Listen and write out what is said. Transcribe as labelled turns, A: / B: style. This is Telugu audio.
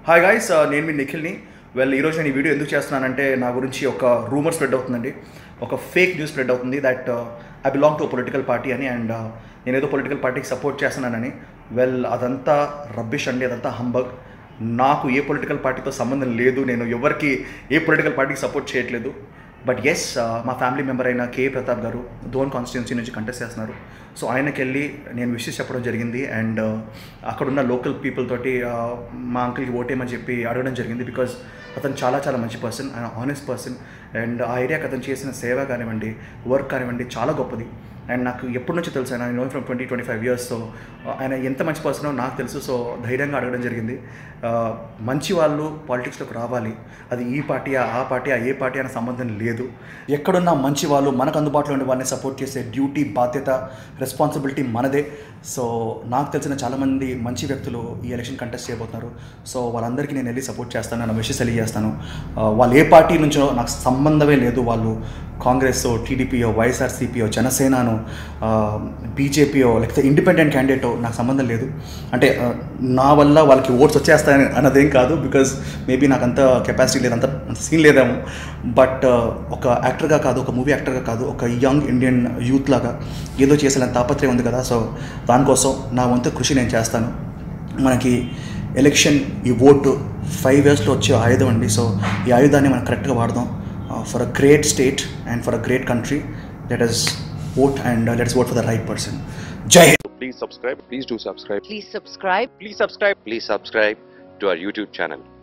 A: హాయ్ గాయస్ నేను మీ నిఖిల్ని వెల్ ఈరోజు నేను ఈ వీడియో ఎందుకు చేస్తున్నానంటే నా గురించి ఒక రూమర్ స్ప్రెడ్ అవుతుందండి ఒక ఫేక్ న్యూస్ స్ప్రెడ్ అవుతుంది that I belong to political party అని అండ్ నేను ఏదో పొలిటికల్ పార్టీకి సపోర్ట్ చేస్తున్నానని వెల్ అదంతా రబ్బిష్ అండి అదంతా హంబగ్ నాకు ఏ పొలిటికల్ పార్టీతో సంబంధం లేదు నేను ఎవరికి ఏ పొలిటికల్ పార్టీకి సపోర్ట్ చేయట్లేదు బట్ ఎస్ మా ఫ్యామిలీ మెంబర్ అయిన కే ప్రతాప్ గారు ధోన్ కాన్స్టిట్యున్సీ నుంచి కంటెస్ట్ చేస్తున్నారు సో ఆయనకి వెళ్ళి నేను విషెస్ చెప్పడం జరిగింది అండ్ అక్కడున్న లోకల్ పీపుల్ తోటి uh, మా అంకుల్కి ఓటేయమని చెప్పి అడగడం జరిగింది బికాజ్ అతను చాలా చాలా మంచి పర్సన్ ఆయన ఆనెస్ట్ పర్సన్ అండ్ ఆ ఏరియాకి అతను చేసిన సేవ కానివ్వండి వర్క్ కానివ్వండి చాలా గొప్పది అండ్ నాకు ఎప్పటి నుంచి తెలుసు ఆయన know from twenty twenty five years so ఆయన ఎంత మంచి పర్సనో నాకు తెలుసు సో ధైర్యంగా అడగడం జరిగింది ఆ, మంచి వాళ్ళు పాలిటిక్స్లోకి రావాలి అది ఈ పార్టీ ఆ పార్టీ ఏ పార్టీ అనే సంబంధం లేదు ఎక్కడున్న మంచి వాళ్ళు మనకు అందుబాటులో ఉండే వాళ్ళని సపోర్ట్ చేసే డ్యూటీ బాధ్యత రెస్పాన్సిబిలిటీ మనదే సో నాకు తెలిసిన చాలామంది మంచి వ్యక్తులు ఈ ఎలక్షన్ కంటెస్ట్ చేయబోతున్నారు సో వాళ్ళందరికీ నేను వెళ్ళి సపోర్ట్ చేస్తాను నా విషయం తెలియజేస్తాను ఆ, వాళ్ళు ఏ పార్టీ నుంచో నాకు సంబంధమే లేదు వాళ్ళు కాంగ్రెస్ టీడీపీయో వైఎస్ఆర్సీపీయో జనసేనను బీజేపీయో లేకపోతే ఇండిపెండెంట్ క్యాండిడేటో నాకు సంబంధం లేదు అంటే ఆ, నా వల్ల వాళ్ళకి ఓట్స్ వచ్చేస్తాయని అన్నదేం కాదు బికాజ్ మేబీ నాకు అంత కెపాసిటీ లేదు అంత సీన్ లేదేమో బట్ ఒక యాక్టర్గా కాదు ఒక మూవీ యాక్టర్గా కాదు ఒక యంగ్ ఇండియన్ యూత్ లాగా ఏదో చేసేంత తాపత్రయం ఉంది కదా సో దానికోసం నా వంతు కృషి నేను చేస్తాను మనకి ఎలక్షన్ ఈ ఓటు ఫైవ్ ఇయర్స్లో వచ్చే ఆయుధం అండి సో ఈ ఆయుధాన్ని మనం కరెక్ట్గా వాడదాం for a great state and for a great country let us vote and let's vote for the right person Jai Hind
B: please subscribe please do subscribe
C: Please subscribe.
B: please subscribe please subscribe to our youtube channel